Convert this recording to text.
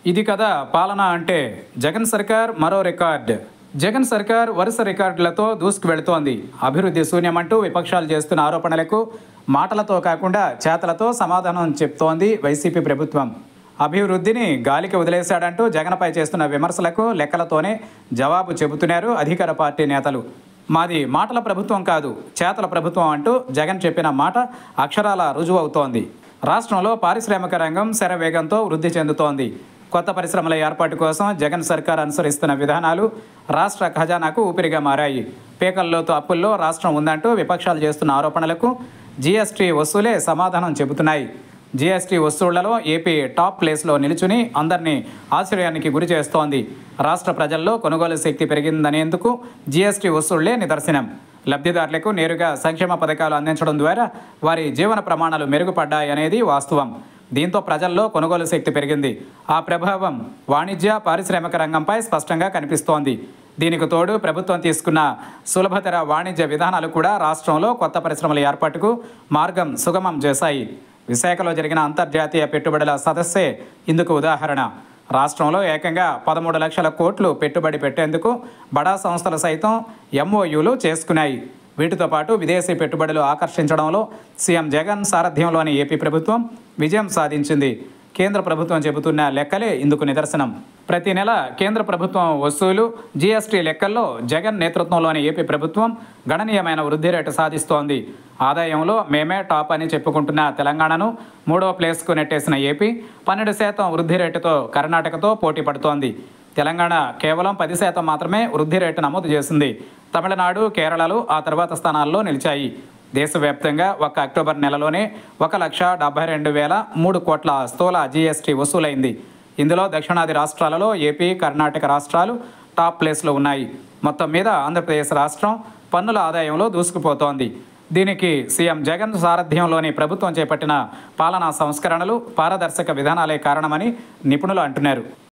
ఇది కదా పాలన అంటే జగన్ సర్కార్ మరో రికార్డ్ జగన్ సర్కార్ వరుస రికార్డులతో దూసుకు వెళుతోంది అభివృద్ధి శూన్యమంటూ విపక్షాలు చేస్తున్న ఆరోపణలకు మాటలతో కాకుండా చేతలతో సమాధానం చెప్తోంది వైసీపీ ప్రభుత్వం అభివృద్ధిని గాలికి వదిలేశాడంటూ జగన్పై చేస్తున్న విమర్శలకు లెక్కలతోనే జవాబు చెబుతున్నారు అధికార పార్టీ నేతలు మాది మాటల ప్రభుత్వం కాదు చేతల ప్రభుత్వం అంటూ జగన్ చెప్పిన మాట అక్షరాల రుజువు అవుతోంది రాష్ట్రంలో పారిశ్రామిక రంగం శరవేగంతో వృద్ధి చెందుతోంది కొత్త పరిశ్రమల ఏర్పాటు కోసం జగన్ సర్కార్ అనుసరిస్తున్న విధానాలు రాష్ట్ర ఖజానాకు ఊపిరిగా మారాయి పేకల్లోతు అప్పుల్లో రాష్ట్రం ఉందంటూ విపక్షాలు చేస్తున్న ఆరోపణలకు జీఎస్టీ వసూలే సమాధానం చెబుతున్నాయి జీఎస్టీ వసూళ్లలో ఏపీ టాప్ ప్లేస్లో నిలుచుని అందరినీ ఆశ్చర్యానికి గురి చేస్తోంది రాష్ట్ర ప్రజల్లో కొనుగోలు శక్తి పెరిగిందనేందుకు జీఎస్టీ వసూళ్లే నిదర్శనం లబ్ధిదారులకు నేరుగా సంక్షేమ పథకాలు అందించడం ద్వారా వారి జీవన ప్రమాణాలు మెరుగుపడ్డాయనేది వాస్తవం దీంతో ప్రజల్లో కొనుగోలు శక్తి పెరిగింది ఆ ప్రభావం వాణిజ్య పారిశ్రామిక రంగంపై స్పష్టంగా కనిపిస్తోంది దీనికి తోడు ప్రభుత్వం తీసుకున్న సులభతర వాణిజ్య విధానాలు కూడా రాష్ట్రంలో కొత్త పరిశ్రమల ఏర్పాటుకు మార్గం సుగమం చేశాయి విశాఖలో జరిగిన అంతర్జాతీయ పెట్టుబడుల సదస్సే ఇందుకు ఉదాహరణ రాష్ట్రంలో ఏకంగా పదమూడు లక్షల కోట్లు పెట్టుబడి పెట్టేందుకు బడా సంస్థలు సైతం ఎంఓయూలు చేసుకున్నాయి వీటితో పాటు విదేశీ పెట్టుబడులు ఆకర్షించడంలో సీఎం జగన్ సారథ్యంలోని ఏపీ ప్రభుత్వం విజయం సాధించింది కేంద్ర ప్రభుత్వం చెబుతున్న లెక్కలే ఇందుకు నిదర్శనం ప్రతి నెల కేంద్ర ప్రభుత్వం వసూలు జీఎస్టీ లెక్కల్లో జగన్ నేతృత్వంలోని ఏపీ ప్రభుత్వం గణనీయమైన వృద్ధి రేటు సాధిస్తోంది ఆదాయంలో మేమే టాప్ అని చెప్పుకుంటున్న తెలంగాణను మూడో ప్లేస్కు నెట్టేసిన ఏపీ పన్నెండు శాతం వృద్ధి రేటుతో కర్ణాటకతో పోటీ పడుతోంది తెలంగాణ కేవలం పది శాతం మాత్రమే వృద్ధి రేటు నమోదు చేసింది తమిళనాడు కేరళలు ఆ తర్వాత స్థానాల్లో నిలిచాయి దేశవ్యాప్తంగా ఒక అక్టోబర్ నెలలోనే ఒక లక్ష డెబ్బై రెండు వేల మూడు కోట్ల స్థూల జీఎస్టీ వసూలైంది ఇందులో దక్షిణాది రాష్ట్రాలలో ఏపీ కర్ణాటక రాష్ట్రాలు టాప్ ప్లేస్లో ఉన్నాయి మొత్తం మీద ఆంధ్రప్రదేశ్ రాష్ట్రం పన్నుల ఆదాయంలో దూసుకుపోతోంది దీనికి సీఎం జగన్ సారథ్యంలోని ప్రభుత్వం చేపట్టిన పాలనా సంస్కరణలు పారదర్శక విధానాలే కారణమని నిపుణులు అంటున్నారు